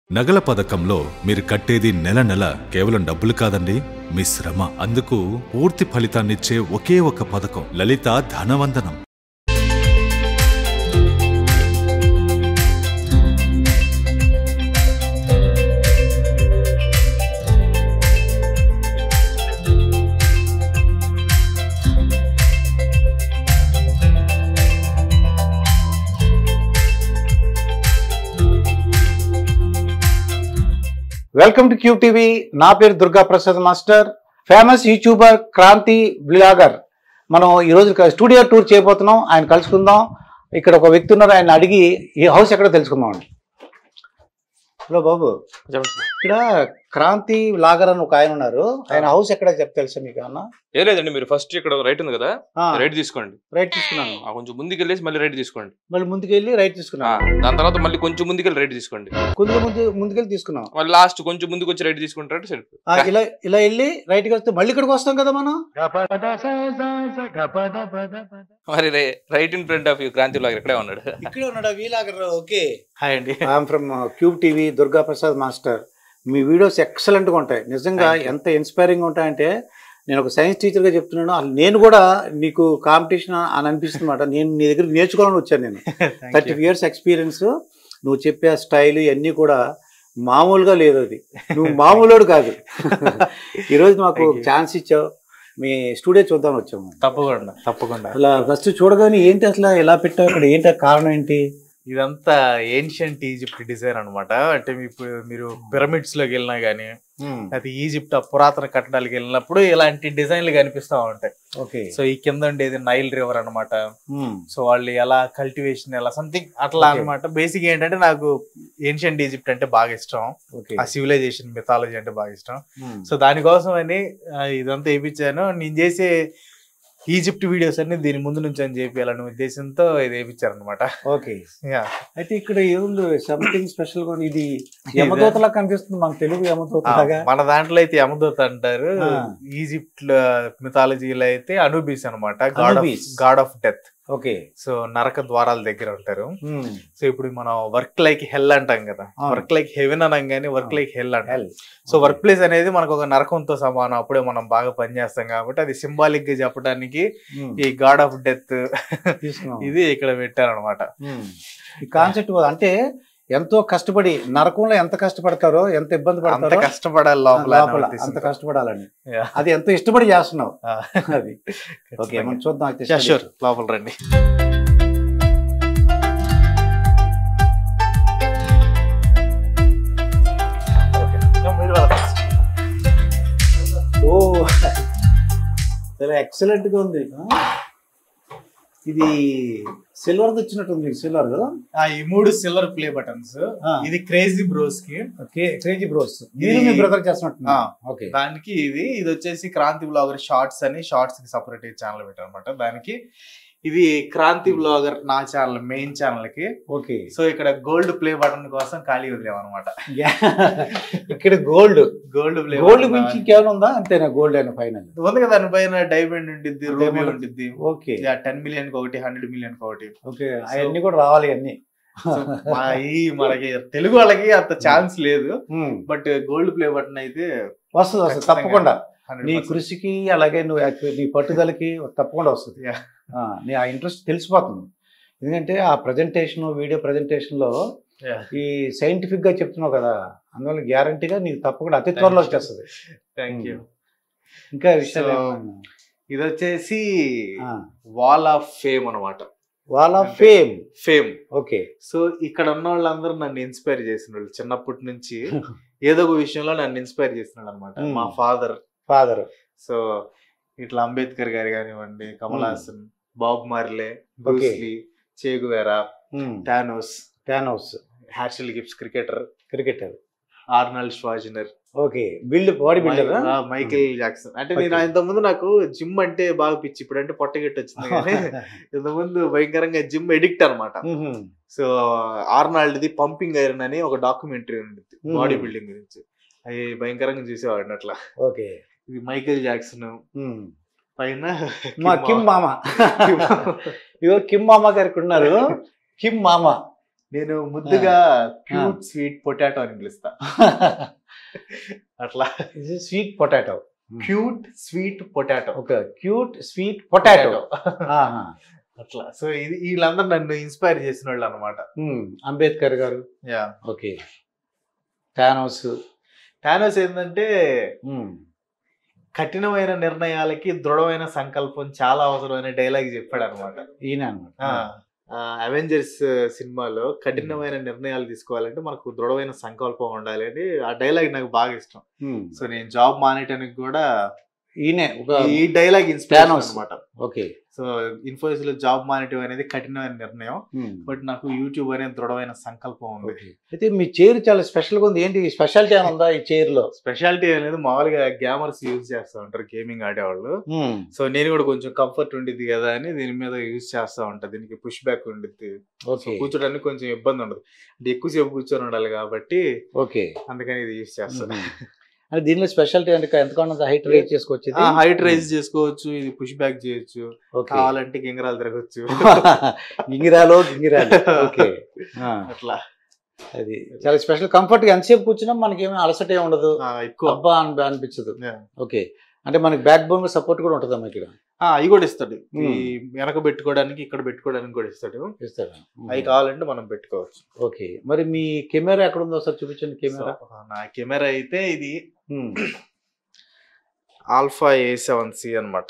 నగల పథకంలో మీరు కట్టేది నెల నెల కేవలం డబ్బులు కాదండి మీ శ్రమ అందుకు పూర్తి ఫలితాన్నిచ్చే ఒకే ఒక పథకం లలిత ధనవందనం వెల్కమ్ టు క్యూబ్ టీవీ నా పేరు Durga Prasad master famous YouTuber Kranthi blogger మనం ఈరోజు ఇక్కడ స్టూడియో టూర్ చేయబోతున్నాం ఆయన కలుసుకుందాం ఇక్కడ ఒక వ్యక్తి ఉన్నారు ఆయన అడిగి ఈ హౌస్ ఎక్కడో తెలుసుకుందాం అండి హలో బాబు ఇక్కడ క్రాంతి బ్లాగర్ అని ఒక ఆయన ఉన్నారు ఆయన హౌస్ ఎక్కడ చెప్ తెలుసా మీకు అన్న ఏ లేదండి మీరు ఫస్ట్ ఇక్కడ రైట్ ఉంది కదా రైట్ తీసుకోండి రైట్ తీసుకున్నాను ఆ, కొంచెం ముందుకు వెళ్ళేసి మళ్ళీ రైట్ తీసుకోండి మళ్ళీ ముందుకెళ్ళి రైట్ ఆ, తీసుకున్నాను దాని తర్వాత మళ్ళీ కొంచెం ముందుకెళ్ళి రైట్ తీసుకోండి కొద్దిగా ముందు ముందుకెళ్ళి తీసుకున్నాం మళ్ళీ లాస్ట్ కొంచెం ముందుకు వచ్చి రైట్ తీసుకుంటారంటే సరే ఆ, ఇలా ఇలా వెళ్ళి రైట్కి వస్తే మళ్ళీ ఇక్కడికి వస్తాం కదా మనం మరి right in front of you Kranthi లాగా ఇక్కడే ఉన్నాడు ఇక్కడే ఉన్నాడు వీలాగర్ ఓకే హాయ్ అండి I'm from Cube TV Durga Prasad master మీ వీడియోస్ ఎక్సలెంట్గా ఉంటాయి నిజంగా Thank you. ఎంత ఇన్స్పైరింగ్ ఉంటాయంటే నేను ఒక సైన్స్ టీచర్గా చెప్తున్నాను అసలు నేను కూడా నీకు కాంపిటీషన్ అని అనిపిస్తుంది అనమాట నేను నీ దగ్గర నేర్చుకోవాలని వచ్చాను నేను థర్టీ ఇయర్స్ ఎక్స్పీరియన్స్ నువ్వు చెప్పే స్టైల్ ఇవన్నీ కూడా మామూలుగా లేదు అది నువ్వు మామూలుడు కాదు ఈరోజు మాకు Thank you. ఛాన్స్ ఇచ్చావు మీ స్టూడియో చూద్దాం వచ్చాము తప్పకుండా తప్పకుండా అలా ఫస్ట్ చూడగానే ఏంటి అసలు ఎలా పెట్టావు ఇక్కడ ఏంటి ఆ కారణం ఏంటి ఇదంతా ఏన్షియంట్ ఈజిప్ట్ డిజైన్ అన్నమాట అంటే మీ- ఇప్పుడు మీరు పిరమిడ్స్ లోకి వెళ్ళినా గానీ అది ఈజిప్ట్ ఆ పురాతన కట్టడాలకు వెళ్ళినప్పుడు ఇలాంటి డిజైన్లు కనిపిస్తా ఉంటాయి ఓకే సో ఈ కింద ఉండేది నైల్ రివర్ అన్నమాట సో వాళ్ళు ఎలా కల్టివేషన్ ఎలా సంథింగ్ అట్లా Okay. అన్నమాట బేసిక్ ఏంటంటే నాకు ఏన్షియంట్ ఈజిప్ట్ అంటే బాగా ఇష్టం ఓకే ఆ సివిలైజేషన్ మిథాలజీ అంటే బాగా ఇష్టం సో దానికోసం అని ఆ, ఇదంతా వేయించాను నేను చేసే ఈజిప్ట్ వీడియోస్ అన్ని దీని ముందు నుంచి అని చేయాలనే ఉద్దేశంతో ఇది వేయించారు అనమాట ఓకే అయితే ఇక్కడ ఏముంది సంథింగ్ స్పెషల్ గా ఉంది. ఇది యమదూతలా కనిపిస్తుంది మనకు తెలుగు యమదూతలాగా మన దాంట్లో అయితే యమదూత అంటారు ఆ. ఈజిప్ట్ మిథాలజీలో అయితే అనూబీస్ అనమాట god of Anubis. God of death okay so నరక ద్వారాల దగ్గర ఉంటారు సో ఇప్పుడు మనం వర్క్ లైక్ హెల్ అంటాం కదా ఆ. వర్క్ లైక్ హెవెన్ అనగానే వర్క్ ఆ. లైక్ హెల్ అంటాం సో వర్క్ ప్లేస్ అనేది మనకు ఒక నరకంతో సమానం అప్పుడే మనం బాగా పనిచేస్తాం కాబట్టి అది సింబాలిక్ గా చెప్పడానికి ఈ గాడ్ ఆఫ్ డెత్ తీసుకున్నాం ఇది ఇక్కడ పెట్టారనమాట ఉమ్. ఈ కాన్సెప్ట్ అంటే ఎంతో కష్టపడి నరకంలో ఎంత కష్టపడతారో ఎంత ఇబ్బంది అంత పడతారో కష్టపడాలి లోపల అనే లోపల అంత ఉద్దేశంతో. కష్టపడాలని Yeah. అది ఎంతో ఇష్టపడి చేస్తున్నావు ఆ. అది ఓకే మనం చూద్దాం అయితే Yeah, sure. లోపల రండి మీరు వెళ్ళండి. ఓ చాలా ఎక్సలెంట్ గా ఉంది ఆ? ఇది సిల్వర్ వచ్చినట్టుంది సిల్వర్ కదా ఆ, ఈ మూడు సిల్వర్ ప్లే బటన్స్ ఆ. ఇది క్రేజీ బ్రోస్ కి ఓకే క్రేజీ బ్రోస్ మీరు మీ బ్రదర్ చేస్తున్నట్టు ఆ. ఓకే దానికి ఇది ఇది వచ్చేసి క్రాంతి బ్లాగర్ షార్ట్స్ అని షార్ట్స్ కి సపరేట్ ఛానల్ పెట్టారనమాట దానికి ఇది క్రాంతి బ్లాగర్ నా ఛానల్ మెయిన్ ఛానల్ కి ఓకే సో ఇక్కడ గోల్డ్ ప్లే బటన్ కోసం ఖాళీ వదిలేం అనమాట ఇక్కడ గోల్డ్ గోల్డ్ ప్లే గోల్డ్ గురించి ఇంకేమైనా ఉందా అంతేనా గోల్డ్ అయిన ఫైనల్ ఉంది కదా దానిపైన డైమండ్ ఉండిద్ది రూబీ Diamond. ఉండిద్ది ఓకే టెన్ మిలియన్ కి ఒకటి హండ్రెడ్ మిలియన్ కి ఒకటి ఓకే అవన్నీ కూడా రావాలి అన్ని So, మా ఈ మనకి తెలుగు వాళ్ళకి అంత ఛాన్స్ లేదు బట్ గోల్డ్ ప్లే బటన్ అయితే వస్తుంది వస్తుంది తప్పకుండా 100% నీ కృషికి అలాగే నువ్వు యాక్చు- నీ పట్టుదలకి తప్పకుండా వస్తుంది Yeah. ఆ, నీ ఆ ఇంట్రెస్ట్ తెలిసిపోతుంది ఎందుకంటే ఆ ప్రజెంటేషన్ వీడియో ప్రజెంటేషన్ లో Yeah. ఈ సైంటిఫిక్ గా చెప్తున్నావు కదా అందువల్ల గ్యారంటీగా నీకు తప్పకుండా అతి త్వరలో వచ్చేస్తుంది థ్యాంక్ యూ ఇంకా విషయాలు So, ఏమైనా? ఇది వచ్చేసి ఆ, వాల్ ఆఫ్ ఫేమ్ అనమాట wall of fame fame okay so ఇక్కడ ఉన్న వాళ్ళందరూ నన్ను ఇన్స్పైర్ చేసిన వాళ్ళు చిన్నప్పటి నుంచి ఏదో ఒక విషయంలో నన్ను ఇన్స్పైర్ చేస్తున్నాడు అనమాట Hmm. మా ఫాదర్ ఫాదర్ సో ఇట్లా అంబేద్కర్ గారు కానివ్వండి Kamal Hmm. Haasan Bob Marley Okay. Bruce Lee Che Guevara Thanos ట్యాన్ హౌస్ Herschelle Gibbs cricketer cricketer Arnold ష్వాజినర్ okay build body builder Michael Jackson అంటే నేను Okay. ఇంత ముందు నాకు జిమ్ అంటే బాగా పిచ్చి ఇప్పుడు అంటే పొట్టగెట్టి వచ్చింది కానీ ఇంత ముందు భయంకరంగా జిమ్ ఎడిక్ట్ అనమాట so Arnold the pumping iron అని ఒక డాక్యుమెంటరీ ఉంది Hmm. బాడీ బిల్డింగ్ గురించి అవి భయంకరంగా చూసేవాడిని అట్లా ఓకే ఇది మైకేల్ జాక్సన్ పైన మా కిమ్ మామ ఇగో కిమ్ మామ గారికి ఉన్నారు కిమ్ మామ నేను ముద్దుగా క్యూట్ స్వీట్ పొటాటో అని పిలుస్తా అట్లా ఇది sweet potato cute sweet potato ఒక క్యూట్ స్వీట్ పొటాటో అట్లా సో ఇది వీళ్ళందరూ నన్ను ఇన్స్పైర్ చేసిన వాళ్ళు అనమాట అంబేద్కర్ గారు యా ఓకే థానోస్ టానోస్ ఏంటంటే కఠినమైన నిర్ణయాలకి దృఢమైన సంకల్పం చాలా అవసరమైన డైలాగ్ చెప్పాడు అనమాట ఈయన అనమాట అవెంజర్స్ సినిమాలో కఠినమైన నిర్ణయాలు తీసుకోవాలంటే మనకు దృఢమైన సంకల్పం ఉండాలి అని ఆ డైలాగ్ నాకు బాగా ఇష్టం సో నేను జాబ్ మానేయడానికి కూడా ఈయనే ఒక ఈ డైలాగ్ ఇన్స్పైర్ Thanos. అనమాట ఓకే సో ఇన్ఫోసిస్ లో జాబ్ మానేయడం అనేది కఠినమైన నిర్ణయం బట్ నాకు యూట్యూబ్ అనేది దృఢమైన సంకల్పం ఉంది ఓకే అయితే మీ చైర్ చాలా స్పెషల్ గా ఉంది ఏంటి స్పెషాలిటీ ఏమైనా ఉందా ఈ చైర్ లో స్పెషాలిటీ అనేది మామూలుగా గ్యామర్స్ యూజ్ చేస్తూ ఉంటారు గేమింగ్ ఆడేవాళ్ళు సో నేను కూడా కొంచెం కంఫర్ట్ ఉండిద్ది కదా అని దీని మీద యూజ్ చేస్తూ ఉంటా దీనికి పుష్ బ్యాక్ ఉండిద్ది సో ఓకే కూర్చోడానికి కొంచెం ఇబ్బంది ఉండదు అంటే ఎక్కువసేపు కూర్చొని ఉండాలి కాబట్టి ఓకే అందుకని ఇది యూజ్ చేస్తాను అంటే దీనిలో స్పెషాలిటీ అంటే ఎంత హైట్ రేట్ చేసుకోవచ్చు ఇది? హైట్ రైజ్ చేసుకోవచ్చు ఇది పుష్ బ్యాక్ చేయొచ్చు ఓకే కావాలంటే గింగరాలు తిరగచ్చు గింగిరాలో గింగిరాలు ఓకే ఆ, అట్లా అది చాలా స్పెషల్ కంఫర్ట్ గా ఎంతసేపు కూర్చున్నా మనకి ఏమైనా అలసట ఏమి ఉండదు ఆ, ఎక్కువ అబ్బా అని అనిపించదు Yeah. ఓకే అంటే మనకి బ్యాక్ బోన్ సపోర్ట్ కూడా ఉంటుందమ్మా ఇక్కడ ఆ, అవి కూడా ఇస్తాడు ఈ Hmm. వెనక పెట్టుకోవడానికి ఇక్కడ పెట్టుకోవడానికి కూడా ఇస్తాడు ఇస్తారా అవి కావాలంటే మనం పెట్టుకోవచ్చు ఓకే మరి మీ కెమెరా ఎక్కడ ఉందో ఒకసారి చూపించండి కెమెరా So, నా కెమెరా అయితే ఇది ఆల్ఫా ఏ సెవెన్ సి అనమాట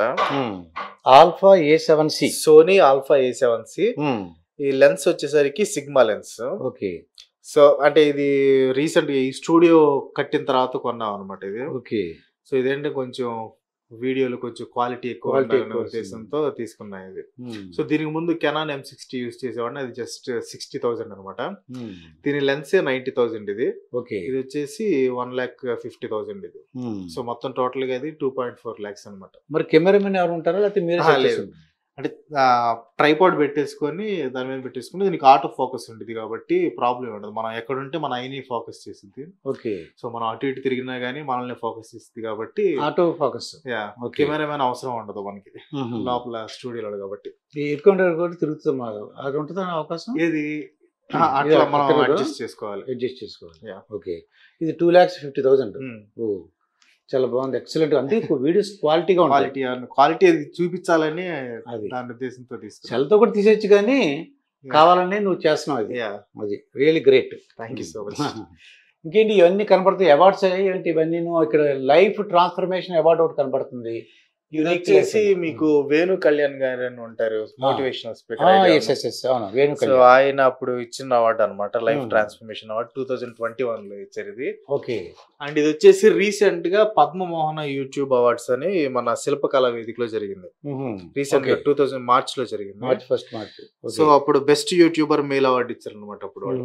alpha A seven C Sony alpha A seven C ఈ లెన్స్ వచ్చేసరికి సిగ్మా లెన్స్ ఓకే సో అంటే ఇది రీసెంట్ గా ఈ స్టూడియో కట్టిన తర్వాత కొన్నాం అనమాట ఇది ఓకే సో ఇదేంటి కొంచెం వీడియోలు కొంచెం క్వాలిటీ ఎక్కువ Quality ఉండాలనే ఎక్కువ ఉద్దేశంతో తీసుకున్నా ఇది సో దీనికి ముందు కెనాన్ ఎం సిక్స్టీ యూస్ చేసేవాడిని అది జస్ట్ సిక్స్టీ థౌసండ్ అనమాట దీని లెన్సే నైన్టీ థౌసండ్ ఇది ఓకే ఇది వచ్చేసి వన్ ల్యాక్ ఫిఫ్టీ థౌసండ్ ఇది సో మొత్తం టోటల్ గా ఇది టూ పాయింట్ ఫోర్ ల్యాక్స్ అనమాట మరి కెమెరామెన్ ఎవరు ఉంటారా లేకపోతే మీరే ఆ, set లేదు. చేసి అంటే ట్రైపాడ్ పెట్టేసుకొని దాని మీద పెట్టేసుకుని దీనికి ఆటో ఫోకస్ ఉంటుంది కాబట్టి ప్రాబ్లం ఉండదు మనం ఎక్కడ ఉంటే మన ఐని ఫోకస్ చేసింది ఓకే సో మనం అటు ఇటు తిరిగినా గానీ మనల్ని ఫోకస్ చేస్తుంది కాబట్టి ఆటో ఫోకస్ ఓకే కెమెరామెన్ అవసరం ఉండదు మనకి లోపల స్టూడియోలో కాబట్టి ఎక్కువ కూడా తిరుగుతుంది అది ఉంటుందా అవకాశం ఏది ఆ, ఇది అట్లా మనం అక్కడ అడ్జస్ట్ చేసుకోవాలి అడ్జస్ట్ చేసుకోవాలి Yeah. ఓకే ఇది two lakhs fifty thousand um. ఓ చాలా బాగుంది ఎక్సలెంట్ అంటే వీడియోస్ క్వాలిటీగా ఉంటాయి క్వాలిటీ క్వాలిటీ అది చూపించాలని అది దాని ఉద్దేశంతో తీసుకున్నా సెల్తో కూడా తీసేయచ్చు కానీ కావాలని నువ్వు చేస్తున్నావు అది అది really great thank you so much ఇంకేంటి ఇవన్నీ కనపడుతాయి అవార్డ్స్ ఏంటి ఇవన్నీ నువ్వు ఇక్కడ లైఫ్ ట్రాన్స్ఫర్మేషన్ అవార్డు ఒకటి కనపడుతుంది ఇది వచ్చేసి మీకు వేణు కళ్యాణ్ గారు అని ఉంటారు మోటివేషనల్ ఎస్ స్పీకర్ ఎస్ ఎస్ అవును వేణు సో కళ్యాణ్. ఆయన అప్పుడు ఇచ్చిన అవార్డు అనమాట life Hmm. Transformation award two thousand twenty one లో ఇచ్చారు ఇది ఓకే అండ్ ఇది వచ్చేసి రీసెంట్ గా పద్మమోహన యూట్యూబ్ అవార్డ్స్ అని మన శిల్పకళా వేదికలో జరిగింది రీసెంట్ గా టూ థౌసండ్ మార్చ్ లో జరిగింది మార్చ్ ఫస్ట్ మార్చ్ సో అప్పుడు బెస్ట్ యూట్యూబర్ మెయిల్ అవార్డు ఇచ్చారు అనమాట అప్పుడు వాళ్ళు.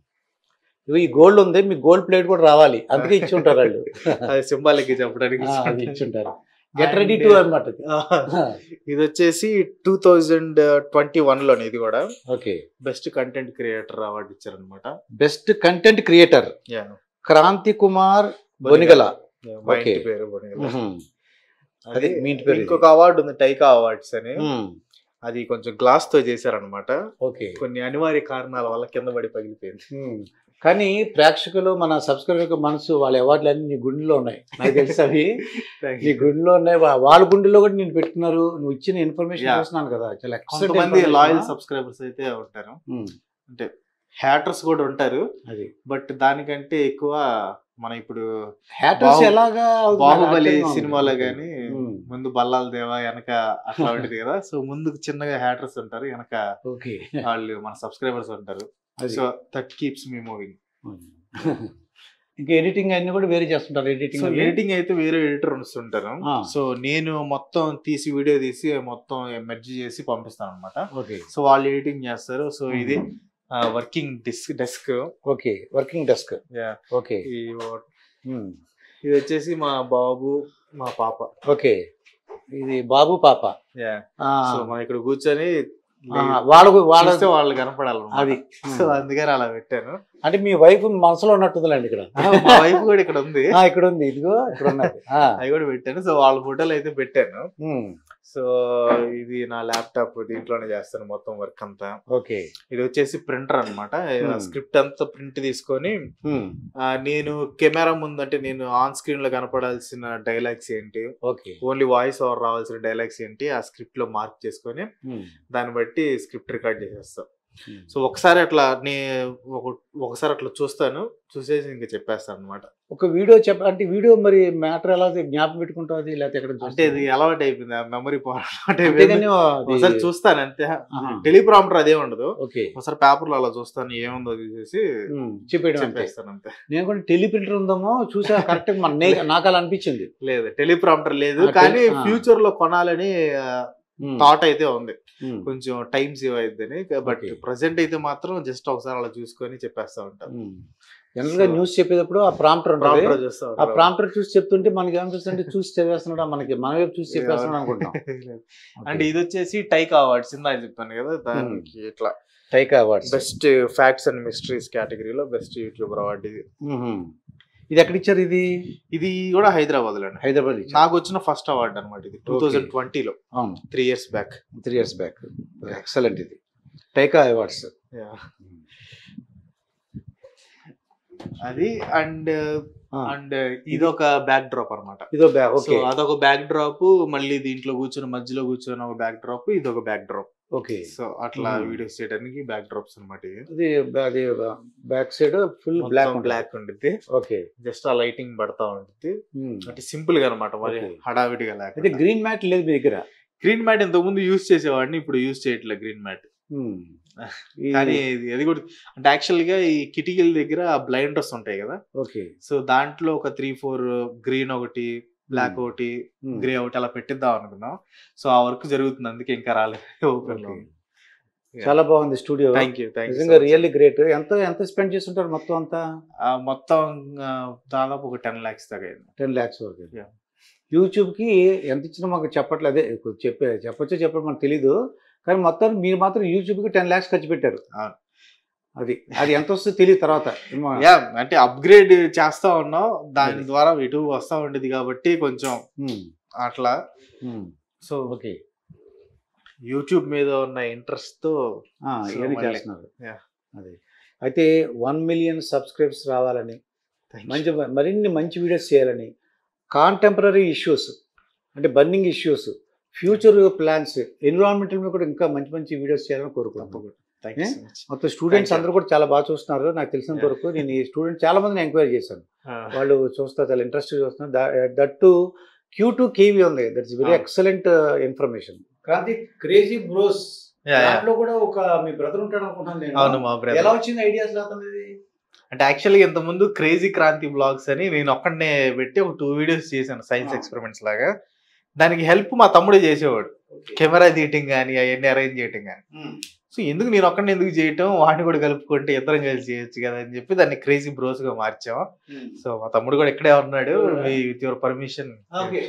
ఇవి ఈ గోల్డ్ ఉంది మీ గోల్డ్ ప్లేట్ కూడా రావాలి అందుకే ఇచ్చి ఉంటారు వాళ్ళు అది సింబాలిక్ చెప్పడానికి ఆ, అది ఇచ్చారు. ఇచ్చి ఉంటారు గెట్ రెడీ టు అనమాట ఇది వచ్చేసి టూ థౌజండ్ ట్వంటీ వన్ లోనే ఇది కూడా okay best content creator award ఇచ్చారు అనమాట best content creator Kranthi Kumar Bonigala మా Okay. ఇంటి పేరు బొనిగల. అది అది మీ ఇంటి పేరు ఇది. ఇంకొక అవార్డు ఉంది టైకా అవార్డ్స్ అని మ్మ్. అది కొంచెం గ్లాస్ తో చేశారనమాట ఓకే కొన్ని అనివార్య కారణాల వల్ల కింద పడి పగిలిపోయింది మ్మ్. కానీ ప్రేక్షకులు మన సబ్స్క్రైబర్ మనసు వాళ్ళ అవార్డులు అన్ని నీ గుండెలో ఉన్నాయి నాకు తెలుసు అవి నీ గుండెలో ఉన్నాయి వా- వాళ్ళ గుండెలో కూడా నేను పెట్టుకున్నారు నువ్వు ఇచ్చిన ఇన్ఫర్మేషన్ Yeah. చూస్తున్నాను కదా చాలా excellent కొంతమంది information. లాయల్ సబ్స్క్రైబర్స్ అయితే ఉంటారు మ్మ్. అంటే హ్యాటర్స్ కూడా ఉంటారు అది బట్ దానికంటే ఎక్కువ మన ఇప్పుడు హ్యాటర్స్ బాహు- ఎలాగా అవుతున్నారు? బాహుబలి ఆశ్చర్యంగా ఉంది. సినిమాలో గానీ మ్మ్. ముందు బల్లాల దేవా వెనక అట్లా ఉంటుంది కదా సో ముందు చిన్నగా హ్యాటర్స్ ఉంటారు వెనక ఓకే వాళ్ళు మన సబ్స్క్రైబర్స్ ఉంటారు అది. So that keeps me moving ఇంకా ఎడిటింగ్ అన్ని కూడా వేరే చేస్తుంటారు సో ఎడిటింగ్ ఎడిటింగ్ అయితే వేరే ఎడిటర్ ఉంటుంటారు ఆ. సో నేను మొత్తం తీసి వీడియో తీసి మొత్తం మెర్జ్ చేసి పంపిస్తాను అనమాట ఓకే సో వాళ్ళు ఎడిటింగ్ చేస్తారు సో ఇది working disc desk okay working desk okay ఈ ఇది వచ్చేసి మా బాబు మా పాప ఓకే ఇది బాబు పాప Yeah. ఆ, సో మనం ఇక్కడ కూర్చొని ఆ, వాళ్ళ గు- వాళ్ళ చూస్తే వాళ్ళు కనపడాలి అది సో అందుకని అలా పెట్టాను అంటే మీ వైఫ్ మనసులో ఉన్నట్టుందిలేండి ఇక్కడ మా వైఫ్ కూడా ఇక్కడ ఉంది ఆ, ఇక్కడ ఉంది ఇదిగో ఇక్కడ ఉన్నది ఆ, అవి కూడా పెట్టాను సో వాళ్ళ ఫోటోలు అయితే పెట్టాను ఉమ్, సో ఇది నా ల్యాప్టాప్ దీంట్లోనే చేస్తాను మొత్తం వర్క్ అంతా ఓకే ఇది వచ్చేసి ప్రింటర్ అనమాట Hmm. స్క్రిప్ట్ అంతా ప్రింట్ తీసుకొని ఉమ్, ఆ, నేను కెమెరా ముందు అంటే నేను ఆన్ స్క్రీన్ లో కనపడాల్సిన డైలాగ్స్ ఏంటి ఓకే ఓన్లీ వాయిస్ ఓవర్ రావాల్సిన డైలాగ్స్ ఏంటి ఆ స్క్రిప్ట్ లో మార్క్ చేసుకొని ఉమ్, దాన్ని బట్టి స్క్రిప్ట్ రికార్డ్ చేసేస్తాం ఉమ్. సో ఒకసారి అట్లా నే ఒక- ఒకసారి అట్లా చూస్తాను చూసేసి ఇంకా చెప్పేస్తాను అనమాట ఒక వీడియో చెప్ప అంటే వీడియో మరి మ్యాటర్ ఎలా జ్ఞాపకం పెట్టుకుంటుంది లేకపోతే ఎక్కడ అంటే ఇది అలవాటు అయిపోయింది మెమరీ పవర్ అంతేగాని అది- ఒకసారి చూస్తాను అంతే ఆహా. టెలిప్రాంప్టర్ అదే ఉండదు ఓకే ఒకసారి పేపర్ లో అలా చూస్తాను ఏముందో చూసేసి ఉమ్, చెప్పేయడం అంతే చెప్పేస్తాను అంతే నేను కూడా టెలిప్రింటర్ ఉందేమో చూసా కరెక్ట్ మన నే- నాకు అలా అనిపించింది లేదు టెలిప్రాంప్టర్ లేదు ఆ, కానీ tele- ఆ. ఫ్యూచర్ లో కొనాలని ఉమ్, థాట్ అయితే ఉంది ఉమ్, కొంచెం టైం సేవ్ అయిద్దని బట్ Okay. ప్రజెంట్ అయితే మాత్రం జస్ట్ ఒకసారి అలా చూసుకొని చెప్పేస్తా ఉంటాను ఉమ్. జనరల్ గా న్యూస్ చెప్పేటప్పుడు ఆ ప్రాంప్టర్ ఉంటుంది ప్రాంప్టర్ చూస్తా ఆ ఉంటాను. ప్రాంప్టర్ చూసి చెప్తుంటే మనకి ఏమనిపిస్తుంటే చూసి చదివేస్తున్నాడా మనకి మన వైపు చూసి చెప్పేస్తున్నాడు అనుకుంటాం అండ్ ఇది వచ్చేసి టైక్ అవార్డ్స్ ఇందా చెప్పాను కదా దానికి ఇట్లా టైకా awards best facts and mysteries కేటగిరీలో బెస్ట్ యూట్యూబర్ అవార్డు ఇది ఇది ఎక్కడ ఇచ్చారు ఇది ఇది కూడా హైదరాబాద్ లో హైదరాబాద్ ఇచ్చారు నాకు వచ్చిన ఫస్ట్ అవార్డు అనమాట ఇది టూ థౌజండ్ ట్వంటీలో అవును three years back three years back excellent ఇది టైకా అవార్డ్స్ అది అండ్ అండ్ ఇది ఒక బ్యాక్ డ్రాప్ అనమాట ఇదో బ్యాక్ సో ఓకే అదొక బ్యాక్ డ్రాప్ మళ్ళీ దీంట్లో కూర్చొని మధ్యలో కూర్చొని ఒక బ్యాక్ డ్రాప్ ఇది ఒక బ్యాక్ డ్రాప్ ఓకే సో అట్లా Hmm. వీడియోస్ చేయడానికి బ్యాక్ డ్రాప్స్ అనమాట ఇది ఇది అది back side full black black black ఉంటుంది ఓకే జస్ట్ ఆ లైటింగ్ పడతా ఉంటుంది అంటే సింపుల్ గా అనమాట మరి Okay. హడావిడిగా అయితే లేకుండా గ్రీన్ మ్యాట్ లేదు మీ దగ్గర గ్రీన్ మ్యాట్ ఇంతకు ముందు యూస్ చేసేవాడిని ఇప్పుడు యూస్ చేయట్లేదు గ్రీన్ మ్యాట్ Hmm. ఈ- కానీ ఇది అది కూడా అంటే యాక్చువల్ గా ఈ కిటికీల దగ్గర బ్లైండర్స్ ఉంటాయి కదా ఓకే సో దాంట్లో ఒక త్రీ ఫోర్ గ్రీన్ ఒకటి బ్లాక్ Hmm. ఒకటి Hmm. గ్రే ఒకటి అలా పెట్టిద్దాం అనుకున్నాం సో ఆ వర్క్ జరుగుతుంది అందుకే ఇంకా రాలేదు ఓపెన్ లో Okay. చాలా బాగుంది స్టూడియో థ్యాంక్ యూ థ్యాంక్ నిజంగా రియల్లీ గ్రేట్ ఎంత ఎంత స్పెండ్ చేస్తుంటారు మొత్తం అంతా మొత్తం ఆ, దాదాపు ఒక టెన్ లాక్స్ దాకా అయింది టెన్ ల్యాక్స్ వరకు Yeah. యూట్యూబ్ కి ఎంత ఇచ్చినా మాకు చెప్పట్లేదు అదే చెప్పే చెప్పొచ్చో చెప్పడం మనకు తెలీదు కానీ మొత్తం మీరు మాత్రం యూట్యూబ్ కి టెన్ ల్యాక్స్ ఖర్చు పెట్టారు అవును. అది అది ఎంత వస్తుందో తెలియదు తర్వాత ఏమో. యా అంటే అప్గ్రేడ్ చేస్తా ఉన్నాం దాని అది. ద్వారా ఇటు వస్తా ఉండేది కాబట్టి కొంచెం Hmm. అట్లా Hmm. సో ఓకే యూట్యూబ్ మీద ఉన్న ఇంట్రెస్ట్ తో ఆ, So, ఇవన్నీ మళ్ళీ. చేస్తున్నారు Yeah. అది అయితే వన్ మిలియన్ సబ్స్క్రైబ్స్ రావాలని మంచి మరిన్ని మంచి వీడియోస్ చేయాలని కాంటెంపరీ ఇష్యూస్ అంటే burning issues future plans environmental మీద కూడా ఇంకా మంచి మంచి వీడియోస్ చేయాలని కోరుకుంటున్నాను thank you Eh? So much మొత్తం స్టూడెంట్స్ Thank you. అందరూ కూడా చాలా బాగా చూస్తున్నారు నాకు తెలిసినంత Yeah. వరకు నేను ఈ స్టూడెంట్ చాలా మందిని ఎంక్వైరీ చేశాను వాళ్ళు చూస్తారు చాలా ఇంట్రెస్ట్ చూస్తున్నారు that to Q to KV ఉంది that's very Ah. Excellent information Kranthi crazy bros Yeah, yeah. దాంట్లో కూడా ఒక మీ బ్రదర్ ఉంటాడు అనుకుంటున్నాను నేను. అవును మా ఎలా బ్రదర్ వచ్చింది ఐడియాస్ అతనిది అంటే యాక్చువల్గా ఇంత ముందు క్రేజీ క్రాంతి బ్లాగ్స్ అని నేను ఒక్కడనే పెట్టి ఒక టూ వీడియోస్ చేశాను సైన్స్ Ah. ఎక్స్పెరిమెంట్స్ లాగా దానికి హెల్ప్ మా తమ్ముడే చేసేవాడు కెమెరా తీయటం కానీ అవన్నీ అరేంజ్ చేయటం కానీ సో ఎందుకు నేను ఒక్కడిని ఎందుకు చేయటం వాడిని కూడా కలుపుకుంటే ఇద్దరం కలిసి చేయొచ్చు కదా అని చెప్పి దాన్ని క్రేజీ బ్రోస్ గా మార్చాం సో మా తమ్ముడు కూడా ఇక్కడే ఉన్నాడు with your permission Okay.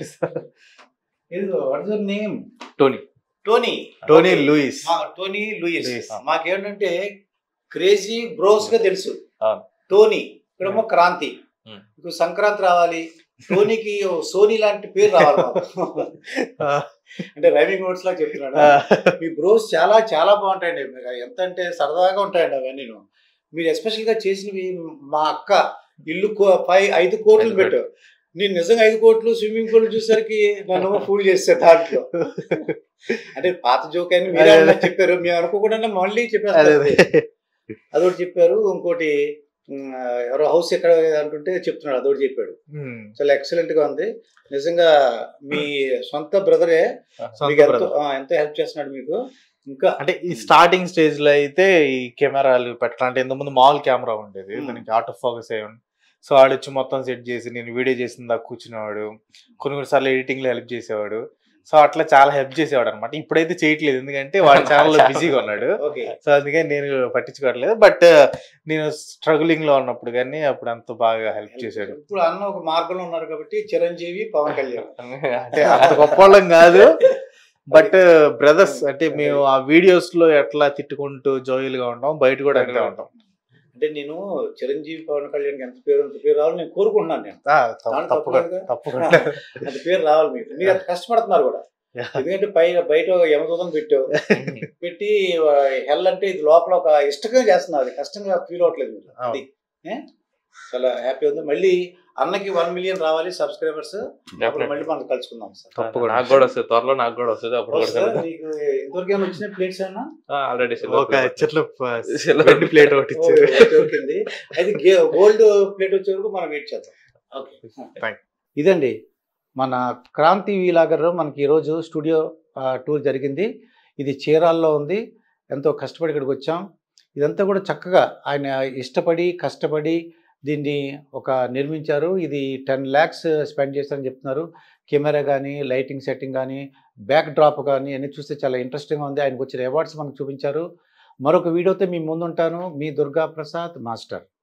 What is name Tony Tony Tony Lewis Tony Lewis Lewis. మాకేంటంటే క్రేజీ బ్రోస్ గా తెలుసు అవును. టోనీ ఇక్కడేమో క్రాంతి Hmm. ఇప్పుడు సంక్రాంతి రావాలి టోనీకి ఓ సోనీ లాంటి పేరు రావాలి మాకు. అంటే రైమింగ్ నోట్స్ లా చెప్తున్నాడు మీ బ్రోస్ చాలా చాలా బాగుంటాయండి మీకు ఎంత అంటే సరదాగా ఉంటాయండి అవన్నీ మీరు ఎస్పెషల్ గా చేసినవి మా అక్క ఇల్లు కో- ఫైవ్ ఐదు కోట్లు ఐదు పెట్టు నేను నిజంగా ఐదు కోట్లు స్విమ్మింగ్ పూల్ చూసేసరికి నన్ను ఫూల్ చేస్తే దాంట్లో అంటే పాత జోక్ అని మీరే అదే, అదే. అన్నట్టు చెప్పారు మేము అనుకోకుండా మళ్ళీ అదే చెప్పారు అదే. అదొకటి చెప్పారు ఇంకోటి ఉమ్, ఎవరో హౌస్ ఎక్కడ అంటుంటే చెప్తున్నాడు అదొకటి చెప్పాడు Hmm. చాలా ఎక్సలెంట్ గా ఉంది నిజంగా మీ సొంత బ్రదరే సొంత మీకు ఎంతో brother. ఆ, ఎంతో హెల్ప్ చేస్తున్నాడు మీకు ఇంకా అంటే ఈ స్టార్టింగ్ స్టేజ్ లో అయితే ఈ కెమెరాలు పెట్టాలి అంటే ఇంతకుముందు మాల్ కెమెరా ఉండేది Hmm. దానికి ఆటో ఫోకస్ అయ్యి సో ఆడొచ్చి మొత్తం సెట్ చేసి నేను వీడియో చేసిన దాకా కూర్చునేవాడు కొన్ని కొన్ని సార్లు ఎడిటింగ్ లో హెల్ప్ చేసేవాడు సో అట్లా చాలా హెల్ప్ చేసేవాడు అనమాట ఇప్పుడైతే చేయట్లేదు ఎందుకంటే వాడు ఛానల్ లో బిజీగా ఉన్నాడు ఓకే సో అందుకే నేను పట్టించుకోవట్లేదు బట్ నేను స్ట్రగులింగ్ లో ఉన్నప్పుడు కానీ అప్పుడు అంత బాగా హెల్ప్ చేశాడు ఇప్పుడు అన్న ఒక మార్గంలో ఉన్నారు కాబట్టి చిరంజీవి పవన్ కళ్యాణ్ అంటే అంత గొప్ప వాళ్ళం కాదు బట్ బ్రదర్స్ అంటే మేము ఆ వీడియోస్ లో ఎట్లా తిట్టుకుంటూ జోయిల్ గా ఉంటాం బయట కూడా అంతే ఉంటాం అంటే నేను చిరంజీవి పవన్ కళ్యాణ్ ఎంత పేరు అంత పేరు రావాలని నేను కోరుకుంటున్నాను నేను ఆ, తప్ప- దాంట్లో తప్పకుండా తప్పులేదు. తప్పకుండా అంత పేరు రావాలి మీకు మీరు అంత కష్టపడుతున్నారు కూడా Yeah. ఎందుకంటే పై బయట యమదూతం పెట్టావు పెట్టి హెల్ అంటే ఇది లోపల ఒక ఇష్టంగా చేస్తున్నారు అది కష్టంగా ఫీల్ అవ్వట్లేదు మీరు అది ఏ? చాలా హ్యాపీ ఉంది మళ్ళీ అన్నకి వన్ మిలియన్ రావాలి సబ్స్క్రైబర్స్ అప్పుడు మళ్ళీ మనం కలుసుకుందాం సార్ తప్పకుండా. నాకు కూడా వస్తుంది త్వరలో నాకు కూడా వస్తుంది అప్పుడు కూడా సార్ మీకు ఇంతవరకు ఏమైనా వచ్చిన ప్లేట్స్ ఏమన్నా ఆల్రెడీ ఒక చెట్ల Silver వెండి ప్లేట్ ఒకటి ఇచ్చారు దొరికింది అయితే గోల్డ్ ప్లేట్ వచ్చే వరకు మనం వెయిట్ చేద్దాం ఓకే Thank ఇదండి మన క్రాంతి వీలాగర్ మనకి ఈరోజు స్టూడియో ఆ, టూర్ జరిగింది ఇది చీరాల్లో ఉంది ఎంతో కష్టపడి ఇక్కడికి వచ్చాం ఇదంతా కూడా చక్కగా ఆయన ఇష్టపడి కష్టపడి దీన్ని ఒక నిర్మించారు ఇది టెన్ ల్యాక్స్ స్పెండ్ చేశారని చెప్తున్నారు కెమెరా కానీ లైటింగ్ సెట్టింగ్ కానీ బ్యాక్ డ్రాప్ కానీ అన్ని చూస్తే చాలా ఇంట్రెస్టింగ్గా ఉంది ఆయనకు వచ్చిన అవార్డ్స్ మనకు చూపించారు మరొక వీడియోతో మీ ముందుంటాను మీ దుర్గా ప్రసాద్ మాస్టర్